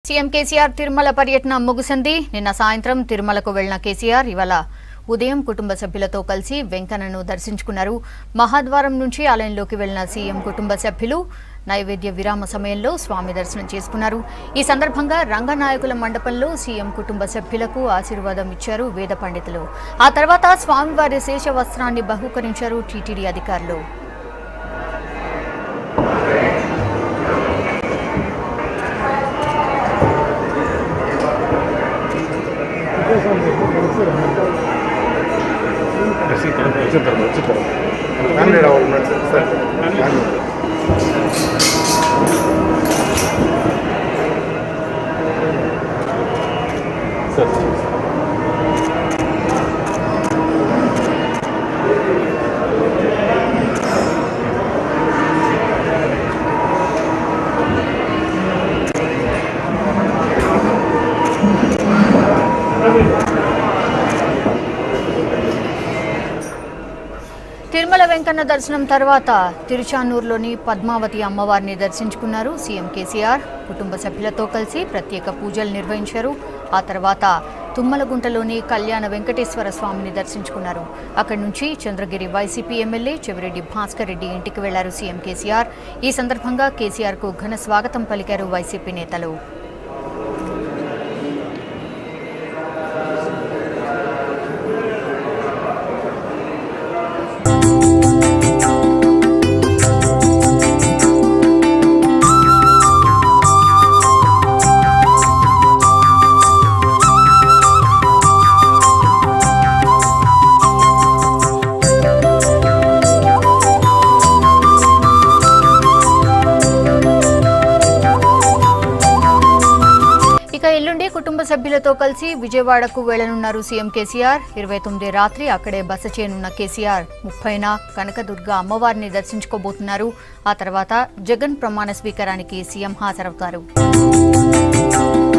CM KCR Tirumala పర్యటన ముగిసింది నిన్న సాయంత్రం తిరుమలకు వెళ్లిన కేసీఆర్ ఇవాళ ఉదయం కుటుంబ సభ్యులతో కలిసి వెంకన్నను దర్శించుకున్నారు మహాద్వారం నుంచి ఆలయంలోకి వెళ్లిన సీఎం కుటుంబ సభ్యులు నైవేద్య విరామ సమయంలో స్వామి దర్శనం చేసుకున్నారు ఈ సందర్భంగా రంగనాయకుల మండపంలో సీఎం కుటుంబ సభ్యులకు ఆశీర్వాదం ఇచ్చారు వేద పండితులు ఆ తర్వాత స్వామివారి శేష వస్త్రాన్ని బహూకరించారు టీటీడీ అధికారులు ఫ్యామిలీ రావాలి madam sir family Tirumala Venkanna దర్శనం తర్వాత తిరుచానూరులోని పద్మావతి అమ్మవారిని దర్శించుకున్నారు సీఎం కేసీఆర్ కుటుంబ సభ్యులతో కలిసి ప్రత్యేక పూజలు నిర్వహించారు ఆ తర్వాత తుమ్మలగుంటలోని కళ్యాణ వెంకటేశ్వర స్వామిని దర్శించుకున్నారు అక్కడి నుంచి చంద్రగిరి వైసీపీ ఎమ్మెల్యే చెవిరెడ్డి భాస్కర్ రెడ్డి ఇంటికి వెళ్లారు సీఎం కేసీఆర్ ఈ సందర్భంగా కేసీఆర్కు ఘన స్వాగతం పలికారు వైసీపీ నేతలు ఇక ఎల్లుండి కుటుంబ సభ్యులతో కలిసి విజయవాడకు వెళ్లనున్నారు సీఎం కేసీఆర్ ఇరవై తొమ్మిది రాత్రి అక్కడే బస చేయనున్న కేసీఆర్ ముప్పైన కనకదుర్గ అమ్మవారిని దర్శించుకోబోతున్నారు ఆ తర్వాత జగన్ ప్రమాణ స్వీకారానికి సీఎం హాజరవుతారు